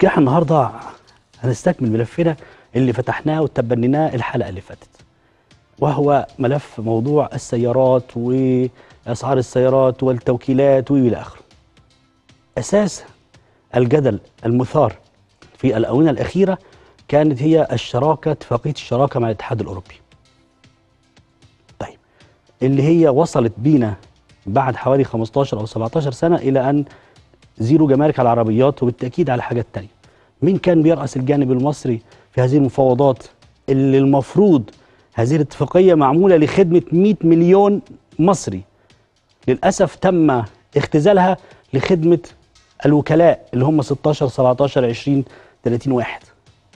كده احنا النهارده هنستكمل ملفنا اللي فتحناه وتبنيناه الحلقه اللي فاتت وهو ملف موضوع السيارات واسعار السيارات والتوكيلات والى اخره. اساس الجدل المثار في الاونه الاخيره كانت هي الشراكه اتفاقيه الشراكه مع الاتحاد الاوروبي. طيب اللي هي وصلت بينا بعد حوالي 15 او 17 سنه الى ان زيرو جمارك على العربيات وبالتاكيد على حاجات تانية. مين كان بيرأس الجانب المصري في هذه المفاوضات اللي المفروض هذه الاتفاقية معمولة لخدمة 100 مليون مصري للأسف تم اختزالها لخدمة الوكلاء اللي هم 16 17 20 30 واحد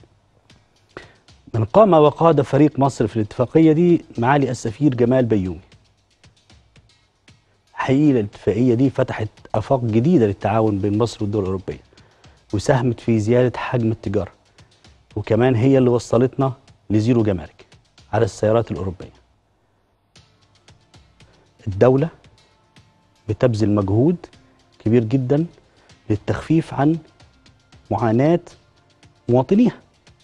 من قام وقاد فريق مصر في الاتفاقية دي معالي السفير جمال بيومي حقيقي الاتفاقية دي فتحت آفاق جديدة للتعاون بين مصر والدول الأوروبية وساهمت في زيادة حجم التجارة وكمان هي اللي وصلتنا لزيرو جمارك على السيارات الأوروبية الدولة بتبذل مجهود كبير جدا للتخفيف عن معاناة مواطنيها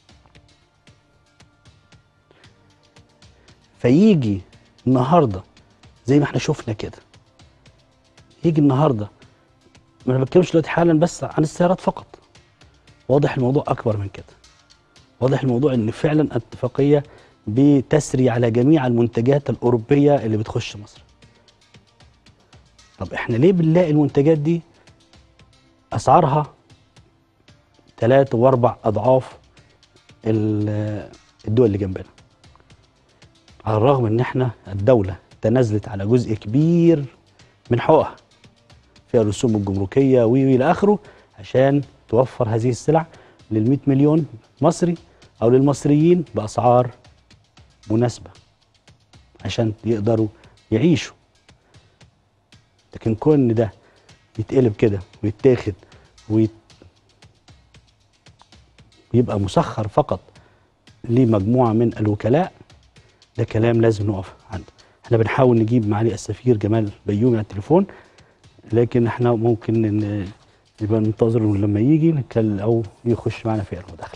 فيجي النهارده زي ما احنا شفنا كده يجي النهارده ما انا بتكلمش دلوقتي حالا بس عن السيارات فقط واضح الموضوع اكبر من كده واضح الموضوع ان فعلا الاتفاقيه بتسري على جميع المنتجات الاوروبيه اللي بتخش مصر طب احنا ليه بنلاقي المنتجات دي اسعارها ثلاث واربع اضعاف ال- الدول اللي جنبنا على الرغم ان احنا الدوله تنازلت على جزء كبير من حقوقها فيها الرسوم الجمركيه و الى اخره عشان توفر هذه السلع لل 100 مليون مصري او للمصريين باسعار مناسبه عشان يقدروا يعيشوا لكن كون إن ده يتقلب كده ويتاخد ويت... ويبقى مسخر فقط لمجموعه من الوكلاء ده كلام لازم نقف عنده احنا بنحاول نجيب معالي السفير جمال بيومي على التليفون لكن احنا ممكن ن- يبقى ننتظر لما يجي نتكلم او يخش معنا في المداخله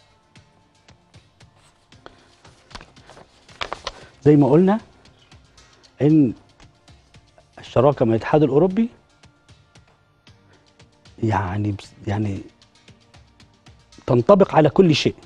زي ما قلنا ان الشراكه مع الاتحاد الاوروبي يعني بس- يعني تنطبق على كل شيء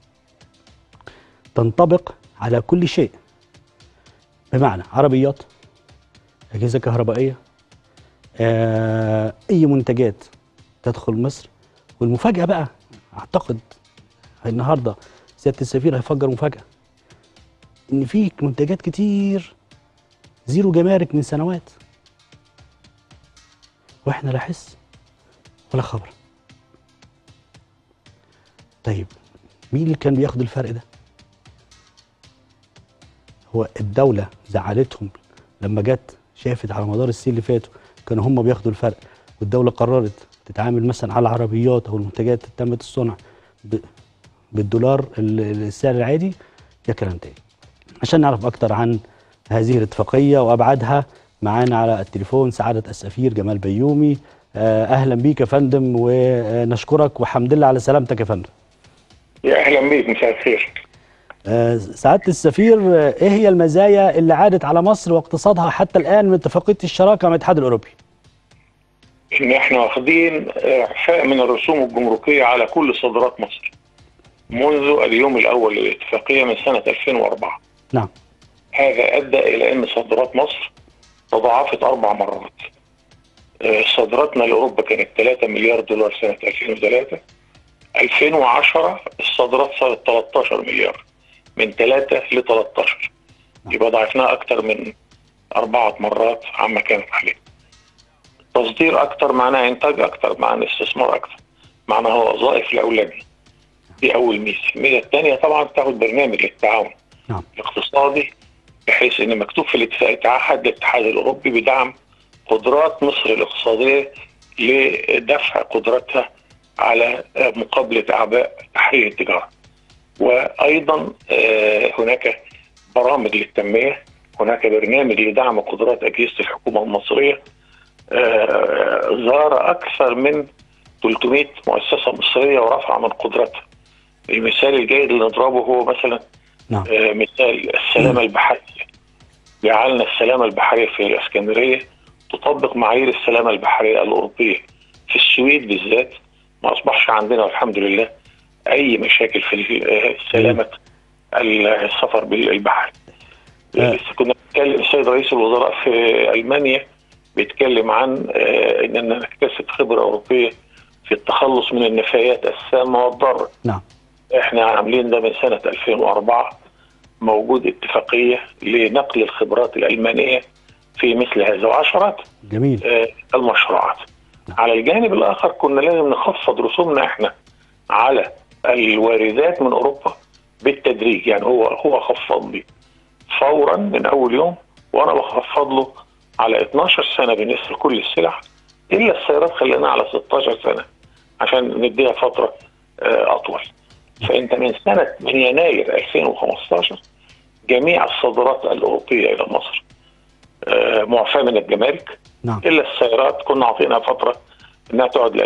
تنطبق على كل شيء بمعنى عربيات اجهزه كهربائيه آه، اي منتجات تدخل مصر والمفاجاه بقى اعتقد النهارده سياده السفير هيفجر مفاجاه ان في منتجات كتير زيرو جمارك من سنوات واحنا لا حس ولا خبر طيب مين اللي كان بياخد الفرق ده هو الدولة زعلتهم لما جت شافت على مدار السنين اللي فاتوا كانوا هم بياخدوا الفرق والدولة قررت تتعامل مثلا على العربيات او المنتجات اللي تمت الصنع ب- بالدولار ال- السعر العادي ده كلام تاني عشان نعرف اكتر عن هذه الاتفاقية وابعادها معانا على التليفون سعادة السفير جمال بيومي آه، اهلا بيك يا فندم ونشكرك وحمد لله على سلامتك يا فندم يا اهلا بيك مساء الخير آه، سعادة السفير آه، ايه هي المزايا اللي عادت على مصر واقتصادها حتى الان من اتفاقية الشراكة مع الاتحاد الاوروبي؟ ان احنا واخدين اعفاء من الرسوم الجمركيه على كل صادرات مصر منذ اليوم الاول للاتفاقيه من سنه 2004 نعم هذا ادى الى ان صادرات مصر تضاعفت اربع مرات آه، صادراتنا لاوروبا كانت 3 مليار دولار سنه 2003 2010 الصادرات صارت 13 مليار من 3 ل 13 يبقى ضاعفناها اكثر من اربعه مرات عما كانت عليه تصدير اكثر معناه انتاج اكثر معناه استثمار اكثر معناه وظائف لاولادنا دي اول ميزه الميزه الثانيه طبعا تاخد برنامج للتعاون نعم. الاقتصادي بحيث ان مكتوب في الاتفاق تعهد الاتحاد الاوروبي بدعم قدرات مصر الاقتصاديه لدفع قدرتها على مقابله اعباء تحرير التجاره. وايضا آه، هناك برامج للتنميه، هناك برنامج لدعم قدرات اجهزه الحكومه المصريه آه، زار اكثر من 300 مؤسسه مصريه ورفع من قدرتها المثال الجيد اللي نضربه هو مثلا نعم آه، مثال السلامه البحريه جعلنا السلامه البحريه في الاسكندريه تطبق معايير السلامه البحريه الاوروبيه في السويد بالذات ما اصبحش عندنا والحمد لله اي مشاكل في ال- آه، سلامه السفر بالبحر آه. لسه كنا بنتكلم السيد رئيس الوزراء في المانيا بيتكلم عن آه، اننا نكتسب خبره اوروبيه في التخلص من النفايات السامه والضاره نعم احنا عاملين ده من سنة 2004 موجود اتفاقية لنقل الخبرات الألمانية في مثل هذا وعشرات جميل آه، المشروعات على الجانب الآخر كنا لازم نخفض رسومنا احنا على الواردات من أوروبا بالتدريج يعني هو هو خفض لي فورا من أول يوم وأنا بخفض له على 12 سنة بالنسبة لكل السلع إلا السيارات خليناها على 16 سنة عشان نديها فترة آه، أطول فانت من سنه من يناير 2015 جميع الصادرات الاوروبيه الى مصر آه، معفاه من الجمارك نعم الا السيارات كنا عاطينها فتره انها تقعد ل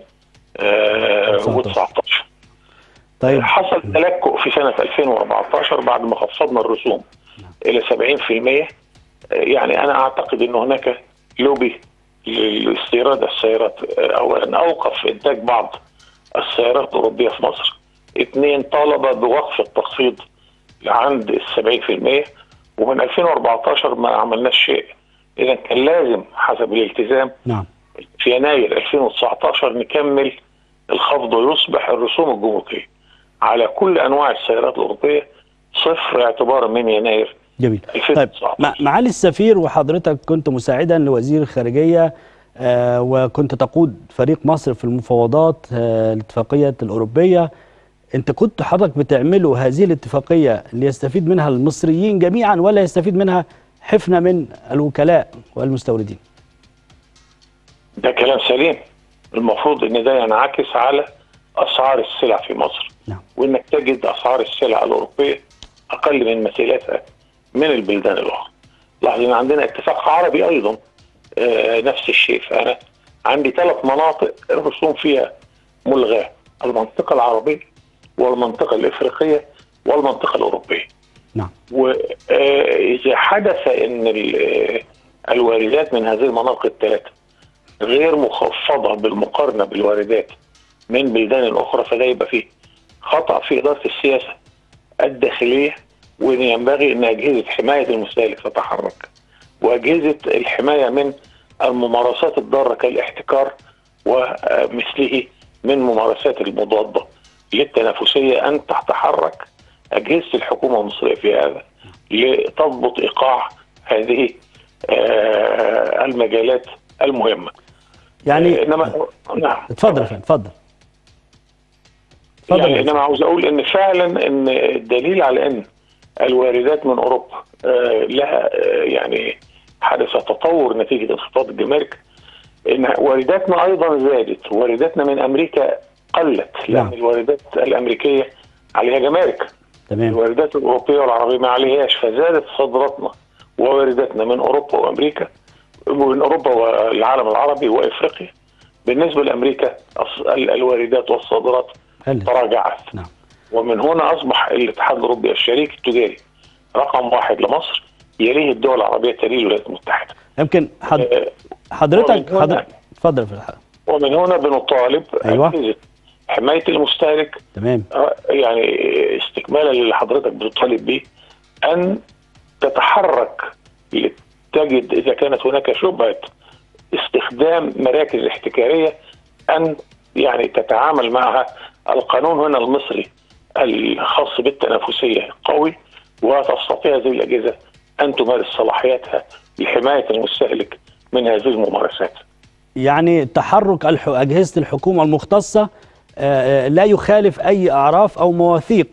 2019 طيب حصل تلكؤ في سنه 2014 بعد ما خفضنا الرسوم الى 70% آه، يعني انا اعتقد ان هناك لوبي لاستيراد السيارات آه، اولا اوقف انتاج بعض السيارات الاوروبيه في مصر اثنين طالب بوقف التخفيض عند ال 70% ومن 2014 ما عملناش شيء اذا كان لازم حسب الالتزام نعم في يناير 2019 نكمل الخفض ويصبح الرسوم الجمركيه على كل انواع السيارات الاوروبيه صفر اعتبارا من يناير جميل طيب 2019 مع- معالي السفير وحضرتك كنت مساعدا لوزير الخارجية آه، وكنت تقود فريق مصر في المفاوضات آه، الاتفاقية الأوروبية أنت كنت حضرتك بتعملوا هذه الاتفاقية ليستفيد منها المصريين جميعا ولا يستفيد منها حفنة من الوكلاء والمستوردين ده كلام سليم المفروض ان ده ينعكس على اسعار السلع في مصر نعم وانك تجد اسعار السلع الاوروبيه اقل من مثيلاتها من البلدان الاخرى. لاحظ ان عندنا اتفاق عربي ايضا آه نفس الشيء فانا عندي ثلاث مناطق الرسوم فيها ملغاه المنطقه العربيه والمنطقه الافريقيه والمنطقه الاوروبيه. نعم وإذا حدث أن ال- آه، الواردات من هذه المناطق الثلاثة غير مخفضة بالمقارنة بالواردات من بلدان أخرى فده يبقى فيه خطأ في إدارة السياسة الداخلية وأن ينبغي أن أجهزة حماية المستهلك تتحرك وأجهزة الحماية من الممارسات الضارة كالاحتكار ومثله من ممارسات المضادة للتنافسية أن تتحرك أجهزة الحكومة المصرية في هذا لتضبط إيقاع هذه آه، المجالات المهمة يعني آه، إنما نعم اتفضل يا فندم اتفضل اتفضل يعني يا انما فندم. عاوز اقول ان فعلا ان الدليل على ان الواردات من اوروبا آه، لها آه، يعني حدث تطور نتيجه انخفاض الجمارك ان وارداتنا ايضا زادت وارداتنا من امريكا قلت لان نعم. الواردات الامريكيه عليها جمارك تمام الواردات الاوروبيه والعربيه ما عليهاش فزادت صادراتنا ووارداتنا من اوروبا وامريكا من اوروبا والعالم العربي وافريقيا بالنسبه لامريكا الص- ال- الواردات والصادرات هل تراجعت نعم ومن هنا اصبح الاتحاد الاوروبي الشريك التجاري رقم واحد لمصر يليه الدول العربيه تليه الولايات المتحده. يمكن حض... آه، حضرتك ومن هنا- حضرتك اتفضل في الحلقة ومن هنا بنطالب أيوة. أجهزة حمايه المستهلك تمام آه، يعني استكمالا للي حضرتك بتطالب به ان تتحرك لتجد اذا كانت هناك شبهه استخدام مراكز احتكاريه ان يعني تتعامل معها القانون هنا المصري الخاص بالتنافسيه قوي وتستطيع هذه الاجهزه ان تمارس صلاحياتها لحمايه المستهلك من هذه الممارسات. يعني تحرك الح... أجهزة الحكومة المختصة آه، آه، لا يخالف أي أعراف أو مواثيق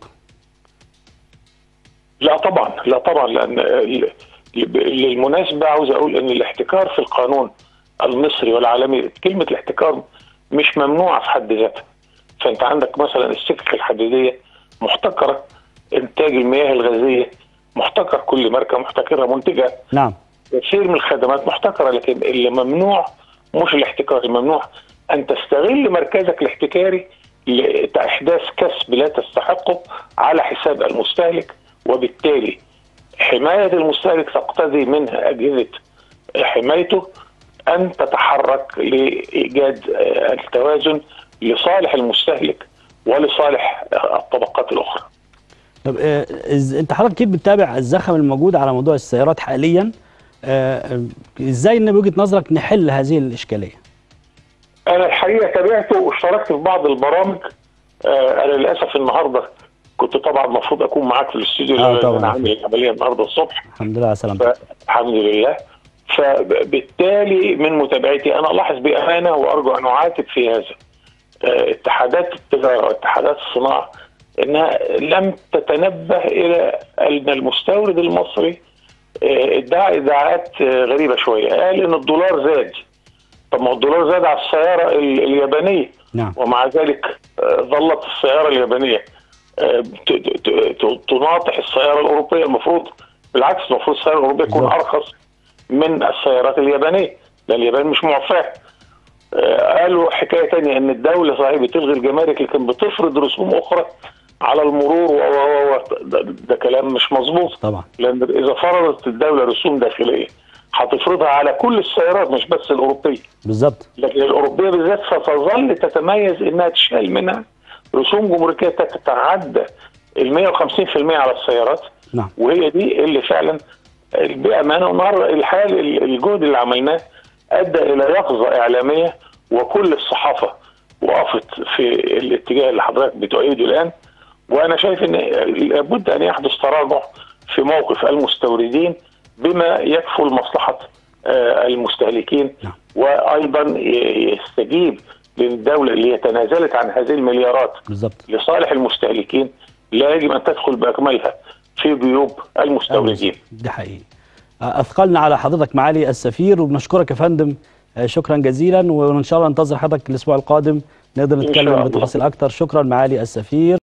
لا طبعا لا طبعا لان ال- للمناسبه عاوز اقول ان الاحتكار في القانون المصري والعالمي كلمه الاحتكار مش ممنوعه في حد ذاتها فانت عندك مثلا السكك الحديديه محتكره انتاج المياه الغازيه محتكر كل ماركه محتكرها منتجه نعم كثير من الخدمات محتكره لكن اللي ممنوع مش الاحتكار الممنوع ان تستغل مركزك الاحتكاري لاحداث كسب لا تستحقه على حساب المستهلك وبالتالي حمايه المستهلك تقتضي منها اجهزه حمايته ان تتحرك لايجاد آه، التوازن لصالح المستهلك ولصالح آه، الطبقات الاخرى. طب آه، إز- انت حضرتك اكيد بتتابع الزخم الموجود على موضوع السيارات حاليا آه، آه، ازاي ان بوجهه نظرك نحل هذه الاشكاليه؟ انا الحقيقه تابعته واشتركت في بعض البرامج آه، انا للاسف النهارده كنت طبعا المفروض اكون معاك في الاستوديو آه، لأن طبعاً. انا عامل العمليه النهارده الصبح الحمد لله على سلامتك فالحمد لله فبالتالي من متابعتي انا الاحظ بامانه وارجو ان اعاتب في هذا آه، اتحادات التجاره واتحادات الصناعه انها لم تتنبه الى ان المستورد المصري آه، ادعى ادعاءات آه، غريبه شويه قال ان الدولار زاد طب ما هو الدولار زاد على السياره ال- اليابانيه نعم ومع ذلك آه، ظلت السياره اليابانيه آه، ت- ت- ت- تناطح السياره الاوروبيه المفروض بالعكس المفروض السياره الاوروبيه تكون بالظبط. ارخص من السيارات اليابانيه لان اليابان مش معفاه آه، قالوا حكايه تانية ان الدوله صحيح بتلغي الجمارك لكن بتفرض رسوم اخرى على المرور و و و ده, ده كلام مش مظبوط طبعا لان اذا فرضت الدوله رسوم داخليه هتفرضها على كل السيارات مش بس الاوروبيه بالظبط لكن الاوروبيه بالذات ستظل تتميز انها تشال منها رسوم جمركيه تتعدى ال 150% على السيارات نعم وهي دي اللي فعلا بامانه والنهارده الحال الجهد اللي عملناه ادى الى يقظه اعلاميه وكل الصحافه وقفت في الاتجاه اللي حضرتك بتؤيده الان وانا شايف ان لابد ان يحدث تراجع في موقف المستوردين بما يكفل مصلحه آه، المستهلكين نعم. وايضا ي- يستجيب للدوله اللي هي تنازلت عن هذه المليارات بالظبط لصالح المستهلكين لا يجب ان تدخل باكملها في جيوب المستوردين. ده حقيقي آه، اثقلنا على حضرتك معالي السفير وبنشكرك يا فندم آه، شكرا جزيلا وان شاء الله ننتظر حضرتك الاسبوع القادم نقدر إن شاء نتكلم الله. بتفاصيل اكتر شكرا معالي السفير